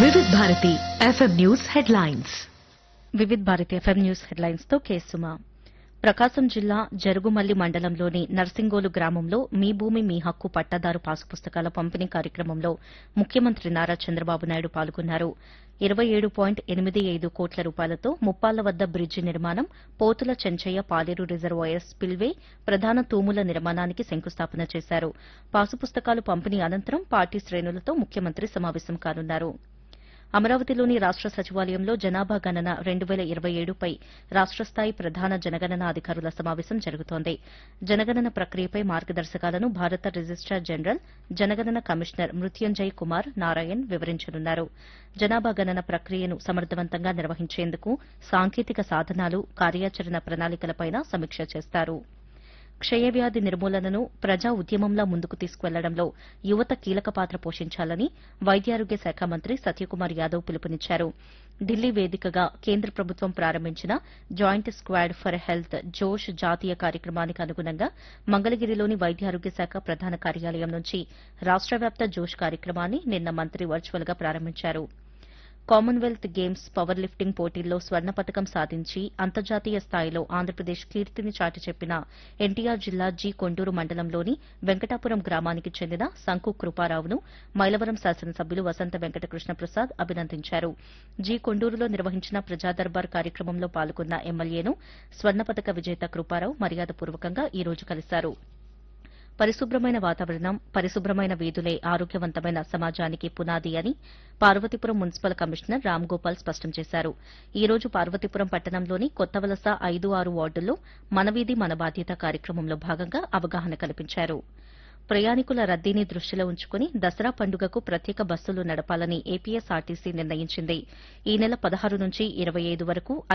వివిధ Bharati FM news headlines Vividh Bharati FM news headlines తో కేసుమా ప్రకాశం జిల్లా జరుగుమల్లి మండలంలోని నర్సింగోలు గ్రామంలో మీ భూమి మీ హక్కు పట్టాదారు పాసు పుస్తకాల పంపిణీ కార్యక్రమంలో ముఖ్యమంత్రి నారా చంద్రబాబు నాయుడు పాల్గొన్నారు ఇరవై ఏడు పాయింట్ ఎనిమిది ఐదు కోట్ల రూపాయలతో ముప్పాళ్ల వద్ద బ్రిడ్జి నిర్మాణం పోతుల చెంచయ్య పాలేరు రిజర్వాయర్ స్పిల్వే ప్రధాన తూముల నిర్మాణానికి శంకుస్థాపన చేశారు పాసు పుస్తకాలు పంపిణీ అనంతరం పార్టీ శ్రేణులతో ముఖ్యమంత్రి సమావేశం కానున్నారు అమరావతిలోని రాష్ట సచివాలయంలో జనాభా గణన రెండు వేల ఇరవై ఏడుపై రాష్ట స్థాయి ప్రధాన జనగణన అధికారుల సమావేశం జరుగుతోంది జనగణన ప్రక్రియపై మార్గదర్శకాలను భారత రిజిస్టార్ జనరల్ జనగణన కమిషనర్ మృత్యుంజయ్ కుమార్ నారాయణ్ వివరించనున్నారు జనాభా గణన ప్రక్రియను సమర్థవంతంగా నిర్వహించేందుకు సాంకేతిక సాధనాలు కార్యాచరణ ప్రణాళికలపైన సమీక్ష చేస్తారు క్షయవ్యాధి నిర్మూలనను ప్రజా ఉద్యమంలా ముందుకు తీసుకువెళ్లడంలో యువత కీలక పాత్ర పోషించాలని వైద్యారోగ్య శాఖ మంత్రి సత్యకుమార్ యాదవ్ పిలుపునిచ్చారు ఢిల్లీ వేదికగా కేంద్ర ప్రభుత్వం ప్రారంభించిన జాయింట్ స్క్వాడ్ ఫర్ హెల్త్ జోష్ జాతీయ కార్యక్రమానికి అనుగుణంగా మంగళగిరిలోని వైద్యారోగ్య శాఖ ప్రధాన కార్యాలయం నుంచి రాష్ట వ్యాప్త జోష్ కార్యక్రమాన్ని నిన్న మంత్రి వర్చువల్ గా ప్రారంభించారు కామన్వెల్త్ గేమ్స్ పవర్ లిఫ్టింగ్ పోటీల్లో స్వర్ణ పతకం సాధించి అంతర్జాతీయ స్థాయిలో ఆంధ్రప్రదేశ్ కీర్తిని చాటి చెప్పిన ఎన్టీఆర్ జిల్లా జి కొండూరు మండలంలోని వెంకటాపురం గ్రామానికి చెందిన శంకు కృపారావును మైలవరం శాసనసభ్యులు వసంత వెంకట కృష్ణప్రసాద్ అభినందించారు జి కొండూరులో నిర్వహించిన ప్రజా దర్బార్ కార్యక్రమంలో పాల్గొన్న ఎమ్మెల్యేను స్వర్ణ పతక విజేత కృపారావు మర్యాదపూర్వకంగా ఈ రోజు కలిశారు పరిశుభ్రమైన వాతావరణం పరిశుభ్రమైన వీధులే ఆరోగ్యవంతమైన సమాజానికి పునాది అని పార్వతీపురం మున్సిపల్ కమిషనర్ రామ్ గోపాల్ స్పష్టం చేశారు ఈ రోజు పార్వతీపురం పట్టణంలోని కొత్తవలస ఐదు ఆరు వార్డుల్లో మన వీధి మన బాధ్యత కార్యక్రమంలో భాగంగా అవగాహన కల్పించారు ప్రయాణికుల రద్దీని దృష్టిలో ఉంచుకుని దసరా పండుగకు ప్రత్యేక బస్సులు నడపాలని ఏపీఎస్ఆర్టీసీ నిర్ణయించింది ఈ నెల పదహారు నుంచి ఇరవై ఐదు వరకు